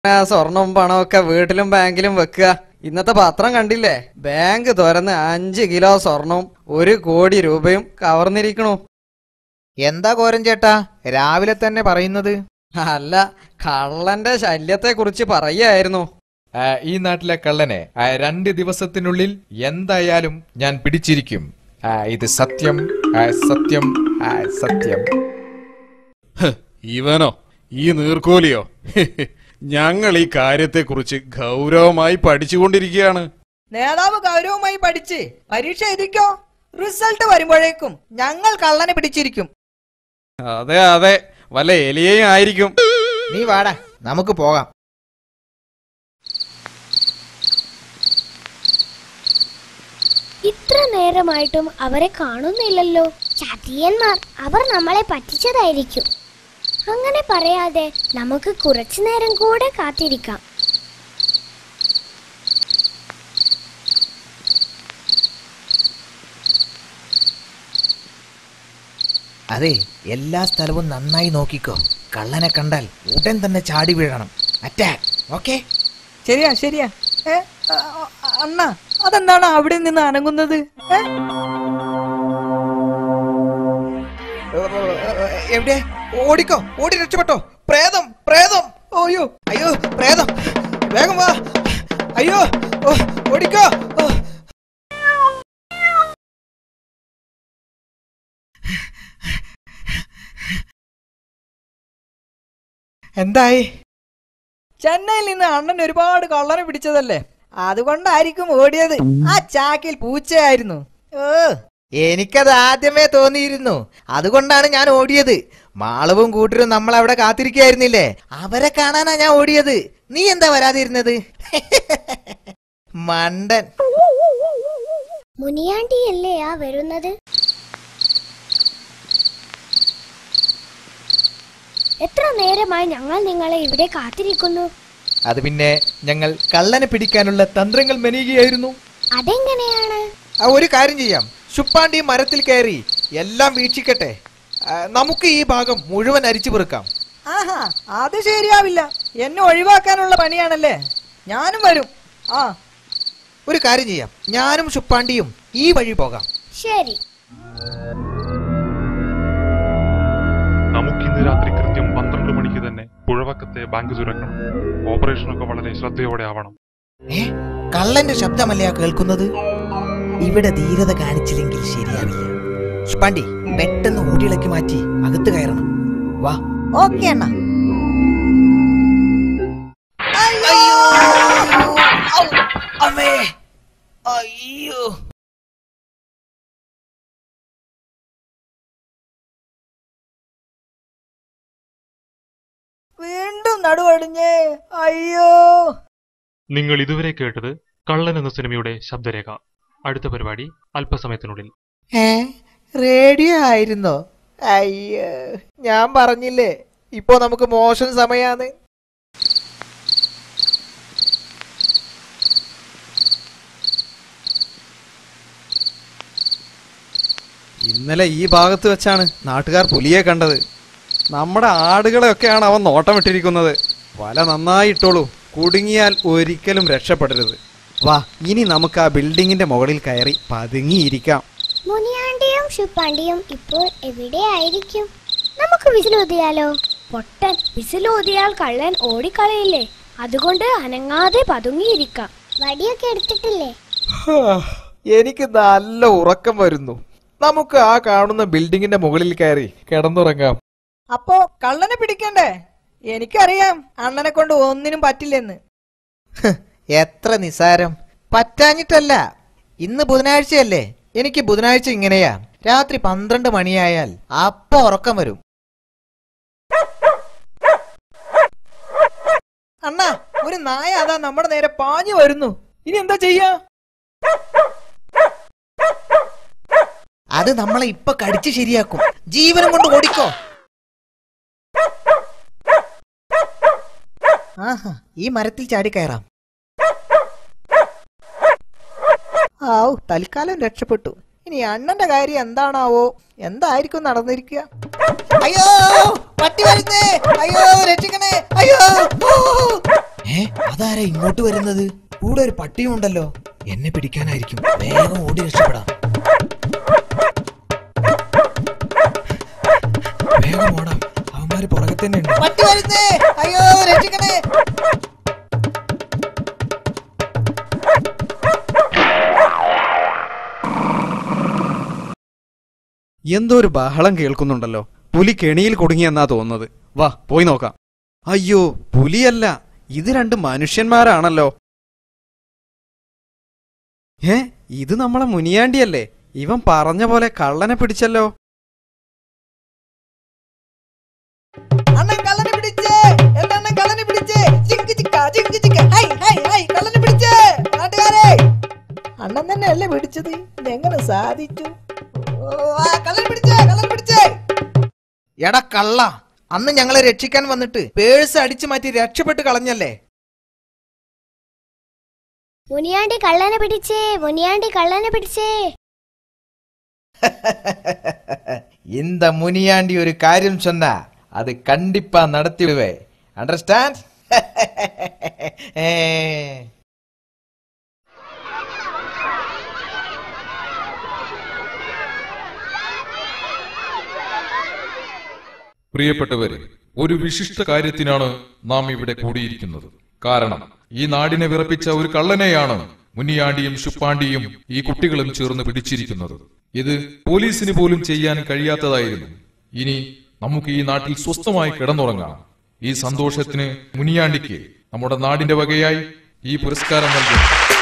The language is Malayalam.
ആ സ്വർണവും പണമൊക്കെ വീട്ടിലും ബാങ്കിലും വെക്കുക ഇന്നത്തെ പത്രം കണ്ടില്ലേ ബാങ്ക് തുറന്ന് അഞ്ച് കിലോ സ്വർണവും ഒരു കോടി രൂപയും കവർന്നിരിക്കണു എന്താ കോരൻ ചേട്ടാ രാവിലെ തന്നെ പറയുന്നത് അല്ല കള്ളന്റെ ശല്യത്തെ കുറിച്ച് പറയായിരുന്നു ആ, ഈ നാട്ടിലെ കള്ളനെ ആ, രണ്ട് ദിവസത്തിനുള്ളിൽ എന്തായാലും ഞാൻ പിടിച്ചിരിക്കും ആ, ഇത് സത്യം ആ, സത്യം ആ, സത്യം ഇവനോ ഈ നീർക്കോലിയോ ഞങ്ങൾ ഈ കാര്യത്തെക്കുറിച്ച് ഗൗരവമായി പഠിച്ചുകൊണ്ടിരിക്കുകയാണ് നേതാവ് ഗൗരവമായി പഠിച്ച് പരീക്ഷ എഴുതിക്കോ റിസൾട്ട് വരുമ്പോഴേക്കും ഞങ്ങൾ കള്ളനെ പിടിച്ചിരിക്കും അതെ അതെ വല്ല എലിയെയും ആയിരിക്കും നീ വാടാ നമുക്ക് പോകാം ഇത്ര നേരമായിട്ടും അവരെ കാണുന്നില്ലല്ലോ ചതിയന്മാർ അവർ നമ്മളെ പറ്റിച്ചതായിരിക്കും അങ്ങനെ പറയാതെ നമുക്ക് കുറച്ചു നേരം കൂടെ കാത്തിരിക്കാം അതെ എല്ലാ സ്ഥലവും നന്നായി നോക്കിക്കോ കള്ളനെ കണ്ടാൽ ഉടൻ തന്നെ ചാടി വീഴണം അറ്റാക്ക് ഓക്കെ ശരിയാ ശരിയാ ഏ ആ, ആ, അണ്ണ അതെന്താണ് അവിടെ നിന്ന് അനങ്ങുന്നത് ഏ? എവിടെ ഓടിക്കോ ഓടി രക്ഷപ്പെട്ടോ പ്രേതം പ്രേതം ഓയോ അയ്യോ പ്രേതം വേഗം വാ അയ്യോ ഓ, ഓടിക്കോ ഓ. എന്തായി ചെന്നൈയിൽ നിന്ന് അണ്ണൻ ഒരുപാട് കള്ളനെ പിടിച്ചതല്ലേ അതുകൊണ്ടായിരിക്കും ഓടിയത് ആ ചാക്കിൽ പൂച്ചയായിരുന്നു ഓ എനിക്കത് ആദ്യമേ തോന്നിയിരുന്നു അതുകൊണ്ടാണ് ഞാൻ ഓടിയത് മാളവും കൂട്ടരും നമ്മൾ അവിടെ കാത്തിരിക്കായിരുന്നില്ലേ അവരെ കാണാനാ ഞാൻ ഓടിയത് നീ എന്താ വരാതിരുന്നത് മണ്ടൻ മുനിയാണ്ടിയല്ലേ ആ വരുന്നത് എത്ര നേരമായി ഞങ്ങൾ നിങ്ങളെ ഇവിടെ കാത്തിരിക്കുന്നു അത് പിന്നെ ഞങ്ങൾ കള്ളനെ പിടിക്കാനുള്ള തന്ത്രങ്ങൾ മെനയുകയായിരുന്നു അതെങ്ങനെയാണ് ആ ഒരു കാര്യം ചെയ്യാം ശുപ്പാണ്ടി മരത്തിൽ കയറി എല്ലാം വീക്ഷിക്കട്ടെ ആ, നമുക്ക് ഈ ഭാഗം മുഴുവൻ അരിച്ചു പെറുക്കാം ആഹാ അത് ശരിയാവില്ല എന്നെ ഒഴിവാക്കാനുള്ള പണിയാണല്ലേ ഞാനും വരും ആ ഒരു കാര്യം ചെയ്യാം ഞാനും ശുപ്പാണ്ടിയും ഈ വഴി പോകാം ശരി നമുക്കിന്ന് രാത്രി കൃത്യം പന്ത്രണ്ട് മണിക്ക് തന്നെ പുഴവക്കത്തെ ബാങ്ക് തുറക്കണം ഓപ്പറേഷനൊക്കെ വളരെ ശ്രദ്ധയോടെ ആവണം ഏ കള്ളന്റെ ശബ്ദമല്ലേ ആ കേൾക്കുന്നത് ഇവിടെ ധീരത കാണിച്ചില്ലെങ്കിൽ ശരിയാവില്ല ശുപ്പാണ്ടി പെട്ടെന്ന് ഓടിയിളക്കി മാറ്റി അകത്ത് കയറണം വാ ഓക്കെ അണ്ണ അമ്മേ അയ്യോ വീണ്ടും നടുവടിഞ്ഞേ അയ്യോ നിങ്ങൾ ഇതുവരെ കേട്ടത് കള്ളൻ എന്ന സിനിമയുടെ ശബ്ദരേഖ അടുത്ത പരിപാടി അല്പസമയത്തിനുള്ളിൽ ഏ റേഡിയോ ആയിരുന്നോ അയ്യോ ഞാൻ പറഞ്ഞില്ലേ ഇപ്പോ നമുക്ക് മോശം സമയാന്ന് ഇന്നലെ ഈ ഭാഗത്ത് വെച്ചാണ് നാട്ടുകാർ പുലിയെ കണ്ടത് നമ്മുടെ ആടുകളെയൊക്കെയാണ് അവൻ നോട്ടം ഇട്ടിരിക്കുന്നത് വല നന്നായി ഇട്ടോളൂ കുടുങ്ങിയാൽ ഒരിക്കലും രക്ഷപ്പെടരുത് വാ ഇനി നമുക്ക് ആ ബിൽഡിങ്ങിന്റെ മുകളിൽ കയറി പതുങ്ങിയിരിക്കാം മുനിയാണ്ടിയും ശുപ്പാണ്ടിയും ഇപ്പോൾ എവിടെയായിരിക്കും നമുക്ക് വിസിലൂതിയാലോ പൊട്ടൻ വിസിലൂതിയാൽ കള്ളൻ ഓടിക്കളയില്ലേ അതുകൊണ്ട് അനങ്ങാതെ പതുങ്ങിയിരിക്കാം വടിയൊക്കെ എടുത്തിട്ടില്ലേ ഹാ, എനിക്ക് നല്ല ഉറക്കം വരുന്നു നമുക്ക് ആ കാണുന്ന ബിൽഡിങ്ങിന്റെ മുകളിൽ കയറി കിടന്നുറങ്ങാം അപ്പോ കള്ളനെ പിടിക്കണ്ടേ എനിക്കറിയാം അണ്ണനെ കൊണ്ട് ഒന്നിനും പറ്റില്ലെന്ന് എത്ര നിസാരം പറ്റാഞ്ഞിട്ടല്ല ഇന്ന് ബുധനാഴ്ചയല്ലേ എനിക്ക് ബുധനാഴ്ച ഇങ്ങനെയാ രാത്രി പന്ത്രണ്ട് മണിയായാൽ അപ്പ ഉറക്കം വരും അണ്ണ ഒരു നായ അതാ നമ്മുടെ നേരെ പാഞ്ഞു വരുന്നു ഇനി എന്താ ചെയ്യാ അത് നമ്മളെ ഇപ്പൊ കടിച്ച് ശരിയാക്കും ജീവനം കൊണ്ട് ഓടിക്കോ ആഹാ ഈ മരത്തിൽ ചാടി കയറാം ആവു തൽക്കാലം രക്ഷപ്പെട്ടു ഇനി അണ്ണന്റെ കാര്യം എന്താണാവോ എന്തായിരിക്കും നടന്നിരിക്കുക അയ്യോ പട്ടി വരുന്നേ അയ്യോ രക്ഷിക്കണേ അയ്യോ ഓ! അതാരാ ഇങ്ങോട്ട് വരുന്നത് കൂടെ ഒരു പട്ടിയും ഉണ്ടല്ലോ എന്നെ പിടിക്കാനായിരിക്കും വേഗം ഓടി രക്ഷപ്പെടാം വേഗം ഓടാം അവന്മാര് പുറകെ തന്നെ ഉണ്ട് പട്ടി വരുന്നേ അയ്യോ രക്ഷിക്കണേ എന്തോ ഒരു ബഹളം കേൾക്കുന്നുണ്ടല്ലോ പുലി കെണിയിൽ കുടുങ്ങിയെന്നാ തോന്നുന്നത് വാ പോയി നോക്കാം അയ്യോ പുലിയല്ല ഇത് രണ്ട് മനുഷ്യന്മാരാണല്ലോ ഏ ഇത് നമ്മളെ മുനിയാണ്ടിയല്ലേ ഇവൻ പറഞ്ഞ പോലെ കള്ളനെ പിടിച്ചല്ലോ അണ്ണൻ കള്ളനെ പിടിച്ചേ എന്റെ അണ്ണൻ കള്ളനെ പിടിച്ചേ ചിക്ക് ചിക്ക ചിക്ക് ചിക്ക ഹൈ ഹൈ ഹൈ കള്ളനെ പിടിച്ചേ നാട്ടുകാരെ അണ്ണൻ തന്നെ അല്ലേ പിടിച്ചത് ഇതെങ്ങനെ സാധിച്ചു ഓ, ആ, കള്ളനെ പിടിച്ചേ കള്ളനെ പിടിച്ചേ എടാ കള്ള അന്ന് ഞങ്ങളെ രക്ഷിക്കാൻ വന്നിട്ട് പേഴ്സ് അടിച്ചു മാറ്റി രക്ഷപ്പെട്ട് കളഞ്ഞല്ലേ മുനിയാണ്ടി കള്ളനെ പിടിച്ചേ മുനിയാണ്ടി കള്ളനെ പിടിച്ചേ இந்த முனியாண்டி ஒரு காரியம் சொன்னா அது கண்டிப்பா நடத்திடுவே அண்டர்ஸ்டாண்ட் പ്രിയപ്പെട്ടവരെ ഒരു വിശിഷ്ട കാര്യത്തിനാണ് നാം ഇവിടെ കൂടിയിരിക്കുന്നത് കാരണം ഈ നാടിനെ വിറപ്പിച്ച ഒരു കള്ളനെയാണ് മുനിയാണ്ടിയും ശുപ്പാണ്ടിയും ഈ കുട്ടികളും ചേർന്ന് പിടിച്ചിരിക്കുന്നത് ഇത് പോലീസിന് പോലും ചെയ്യാൻ കഴിയാത്തതായിരുന്നു ഇനി നമുക്ക് ഈ നാട്ടിൽ സ്വസ്ഥമായി കിടന്നുറങ്ങാം ഈ സന്തോഷത്തിന് മുനിയാണ്ടിക്ക് നമ്മുടെ നാടിന്റെ വകയായി ഈ പുരസ്കാരം നൽകും